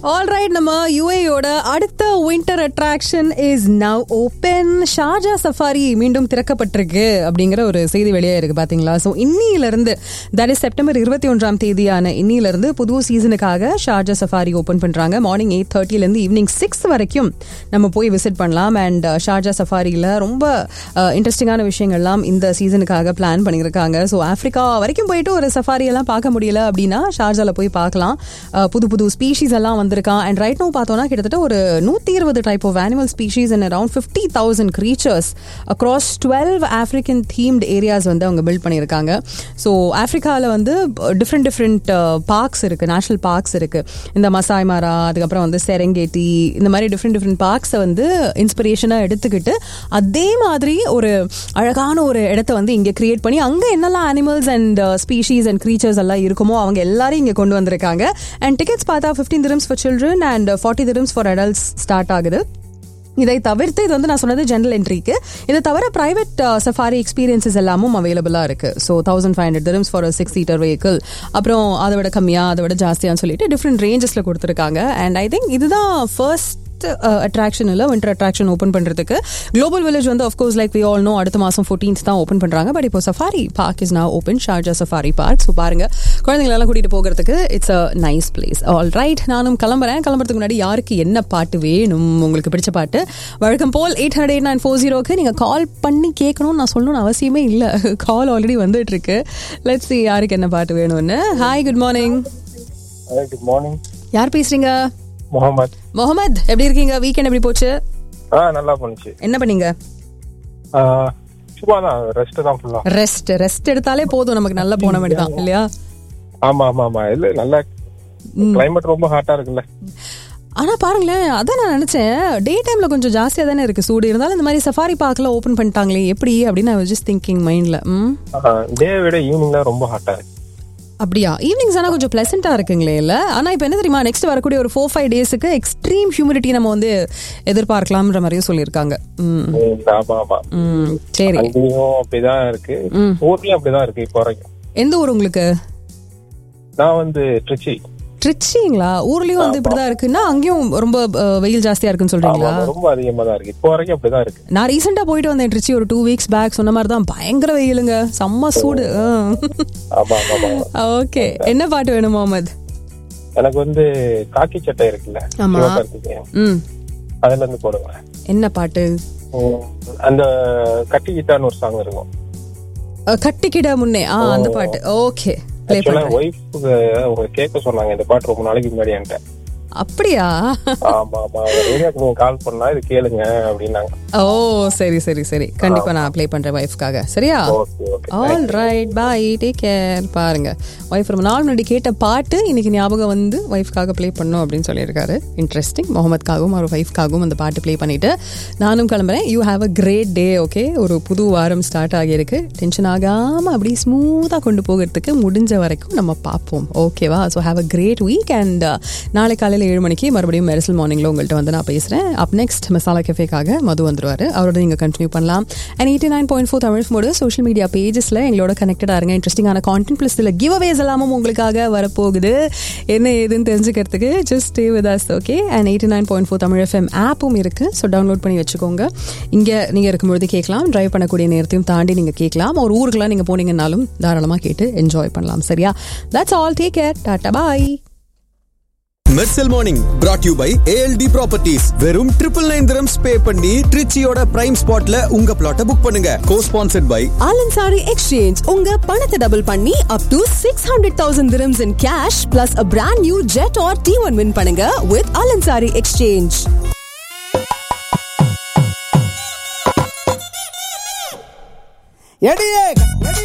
Alright நம்ம யூஏயோட அடுத்த winter attraction is now open Sharjah safari மீண்டும் திறக்கப்பட்டிருக்கு அப்படிங்கிற ஒரு செய்தி வெளியே இருக்கு பாத்தீங்களா ஸோ இன்னிலிருந்து தட் இஸ் செப்டம்பர் இருபத்தி ஒன்றாம் தேதியான இன்னிலிருந்து புது சீசனுக்காக ஷார்ஜா சஃபாரி ஓபன் பண்றாங்க மார்னிங் எயிட் தேர்ட்டிலேருந்து ஈவினிங் சிக்ஸ் வரைக்கும் நம்ம போய் விசிட் பண்ணலாம் அண்ட் ஷார்ஜா சஃபாரியில் ரொம்ப இன்ட்ரெஸ்டிங்கான விஷயங்கள்லாம் இந்த சீசனுக்காக பிளான் பண்ணியிருக்காங்க ஸோ ஆஃப்ரிக்கா வரைக்கும் போயிட்டு ஒரு சஃபாரி எல்லாம் பார்க்க முடியல அப்படின்னா ஷார்ஜால போய் பார்க்கலாம் அஹ் புது புது ஸ்பீஷீஸ் எல்லாம் வந்திருக்கான் அண்ட் ரைட் நோ பார்த்தோம்னா கிட்டத்தட்ட ஒரு நூற்றி இருபது type of animal species and around fifty thousand creatures across twelve African themed areas வந்து அவங்க பில்ட் பண்ணியிருக்காங்க ஸோ ஆஃப்ரிக்காவில் வந்து டிஃப்ரெண்ட் டிஃப்ரெண்ட் பார்க்ஸ் இருக்குது நேஷனல் பார்க்ஸ் இருக்குது இந்த மசாய் மாரா அதுக்கப்புறம் வந்து செரங்கேட்டி இந்த மாதிரி டிஃப்ரெண்ட் டிஃப்ரெண்ட் பார்க்ஸை வந்து இன்ஸ்பிரேஷனாக எடுத்துக்கிட்டு அதே மாதிரி ஒரு அழகான ஒரு இடத்த வந்து இங்கே கிரியேட் பண்ணி அங்கே என்னெல்லாம் animals and species and creatures எல்லாம் இருக்குமோ அவங்க எல்லாரையும் இங்கே கொண்டு வந்திருக்காங்க அண்ட் டிக்கெட்ஸ் பார்த்தா fifteen dirhams for children and forty dirhams for adults start ஆகுது இதை தவிர்த்து இது வந்து நான் சொன்னது ஜென்ரல் என்ட்ரிக்கு இதை தவிர பிரைவேட் சஃபாரி எக்ஸ்பீரியன்சஸ் எல்லாமும் அவைலபிளாக இருக்கு so thousand five hundred dirhams for six seater vehicle அப்புறம் அதை விட கம்மியாக அதை விட ஜாஸ்தியான்னு சொல்லிட்டு டிஃப்ரெண்ட் ரேஞ்சஸில் கொடுத்துருக்காங்க அண்ட் ஐ திங்க் இதுதான் ஃபர்ஸ்ட் அட்ராக்ஷன் இல்லை வின்டர் அட்ராக்ஷன் ஓப்பன் பண்ணுறதுக்கு குளோபல் வில்லேஜ் வந்து of course like we all know அடுத்த மாதம் ஃபோர்டீன்த் தான் ஓப்பன் பண்ணுறாங்க பட் இப்போ safari park is now open Sharjah safari park so பாருங்க குழந்தைங்களெல்லாம் கூட்டிகிட்டு போகிறதுக்கு it's a nice place all right நானும் கிளம்புறேன் கிளம்புறதுக்கு முன்னாடி யாருக்கு என்ன பாட்டு வேணும் உங்களுக்கு பிடிச்ச பாட்டு வழக்கம் போல் eight hundred eight nine four ஜீரோக்கு நீங்கள் கால் பண்ணி கேட்கணும்னு நான் சொல்லணும்னு அவசியமே இல்லை கால் ஆல்ரெடி வந்துட்டு இருக்கு லெட்ஸ் see யாருக்கு என்ன பாட்டு வேணும்னு hi good morning good morning யார் பேசுறீங்க முகமது முகமது எப்படி இருக்கீங்க வீக்கெண்ட் எப்படி போச்சு ஆ நல்லா பண்ணுச்சு என்ன பண்ணீங்க ஆ, சும்மா தான் ரெஸ்ட் தான் ஃபுல்லா ரெஸ்ட் ரெஸ்ட் எடுத்தாலே போதும் நமக்கு நல்லா போன மாதிரி தான் இல்லையா ஆமா ஆமா ஆமா இல்ல நல்லா கிளைமேட் ரொம்ப ஹாட்டா இருக்குல்ல ஆனா பாருங்களேன் அதான் நான் நினைச்சேன் டே டைம்ல கொஞ்சம் ஜாஸ்தியா தானே இருக்கு சூடு இருந்தாலும் இந்த மாதிரி சஃபாரி பார்க்ல ஓபன் பண்ணிட்டாங்களே எப்படி அப்படின்னு நான் ஜஸ்ட் திங்கிங் மைண்ட்ல ம் டே விட ஈவினிங்ல ரொம்ப ஹாட்டா இருக்கு அப்படியா ஈவினிங்ஸ் ஆனா கொஞ்சம் பிளசண்டா இருக்குங்களே இல்ல ஆனா இப்போ என்ன தெரியுமா நெக்ஸ்ட் வரக்கூடிய ஒரு ஃபோர் ஃபைவ் டேஸுக்கு எக்ஸ்ட்ரீம் ஹியூமிடிட்டி நம்ம வந்து எதிர்பார்க்கலாம்ன்ற மாதிரியும் சொல்லியிருக்காங்க ம் ம், ஆமா ஆமா ம் சரி அங்கேயும் அப்படிதான் இருக்கு ஊர்லயும் அப்படிதான் இருக்கு இப்போ வரைக்கும் எந்த ஊர் உங்களுக்கு நான் வந்து ட்ரிச்சி ட்ரிச்சிங்களா ஊர்லயும் வந்து இப்படிதான் இருக்குன்னா அங்கேயும் ரொம்ப அஹ், வெயில் ஜாஸ்தியா இருக்குன்னு ஆமா சொல்றீங்களா ஆமா, ரொம்ப அதிகமா தான் இருக்கு இப்போ வரைக்கும் அப்படிதான் இருக்கு நான் ரீசெண்டா போயிட்டு வந்தேன் ட்ரிச்சி ஒரு டூ வீக்ஸ் பேக் சொன்ன மாதிரி தான் பயங்கர வெயிலுங்க செம்ம சூடு ஆமா ஆமா ஆமா ஓகே என்ன பாட்டு வேணும் முகமது எனக்கு வந்து காக்கி சட்டை இருக்குல்ல ஆமா. சிவகார்த்திகேயன். ம் அதுல இருந்து போடுவேன் என்ன பாட்டு ம், அந்த கட்டிக்கிட்டான்னு ஒரு சாங் இருக்கும் அஹ், கட்டிக்கிட முன்னே ஆ அந்த பாட்டு ஓகே ப்ளே ஆக்சுவலா பண்றேன் ஒய்ஃபுக்கு அவங்க கேட்க சொன்னாங்க இந்த பாட்டு ரொம்ப நாளைக்கு முன்னாடி என்கிட்ட அப்படியா ஆமா ஆமா ரேடியோக்கு நீங்க கால் பண்ணா இது கேளுங்க அப்படின்னாங்க ஓ சரி சரி சரி கண்டிப்பா நான் ப்ளே பண்றேன் ஒய்ஃப்காக சரியா okay okay all right bye take care பாருங்க ஒய்ஃப் ரொம்ப நாள் முன்னாடி கேட்ட பாட்டு இன்னைக்கு ஞாபகம் வந்து ஒய்ஃப்காக ப்ளே பண்ணும் அப்படின்னு சொல்லியிருக்காரு இன்ட்ரெஸ்டிங் முகமதுக்காகவும் அவர் ஒய்ஃப்காகவும் அந்த பாட்டு ப்ளே பண்ணிட்டு நானும் கிளம்புறேன் you have a great day okay ஒரு புது வாரம் ஸ்டார்ட் ஆகியிருக்கு டென்ஷன் ஆகாமல் அப்படி ஸ்மூத்தாக கொண்டு போகிறதுக்கு முடிஞ்ச வரைக்கும் நம்ம பார்ப்போம் ஓகேவா so have a great week and நாளை காலையில் ஏழு மணிக்கு மறுபடியும் மெரிசல் மார்னிங்கில் உங்கள்கிட்ட வந்து நான் பேசுகிறேன் அப் நெக்ஸ்ட் மசாலா கெஃபேக்காக மது வந்துருவார் அவரோட நீங்கள் கண்டினியூ பண்ணலாம் and eighty nine point four Tamil மோடு சோஷியல் மீடியா பேஜஸில் எங்களோட கனெக்டடாக இருங்க இன்ட்ரெஸ்டிங்கான கான்டென்ட் ப்ளஸ் இதில் கிவ் அவேஸ் எல்லாமும் உங்களுக்காக வரப்போகுது என்ன ஏதுன்னு தெரிஞ்சுக்கிறதுக்கு just stay with us okay and eighty nine point four Tamil FM ஆப்பும் இருக்குது ஸோ டவுன்லோட் பண்ணி வச்சுக்கோங்க இங்கே நீங்கள் இருக்கும்பொழுது கேட்கலாம் டிரைவ் பண்ணக்கூடிய நேரத்தையும் தாண்டி நீங்கள் கேட்கலாம் ஒரு ஊருக்குலாம் நீங்கள் போனீங்கன்னாலும் தாராளமாக கேட்டு என்ஜாய் பண்ணலாம் சரியா that's all take care tata bye Mersal morning brought you by ALT properties வெறும் ட்ரிபிள் நைன் திரம்ஸ் பே பண்ணி ட்ரிச்சியோட பிரைம் ஸ்பாட்ல உங்க பிளாட்டை புக் பண்ணுங்க cosponsored by Al Ansari exchange உங்க பணத்தை டபுள் பண்ணி up to six hundred thousand dirhams in cash plus a brand new Jetour T one win பண்ணுங்க வித் ஆலன்சாரி எக்ஸ்சேஞ்ச் எடியே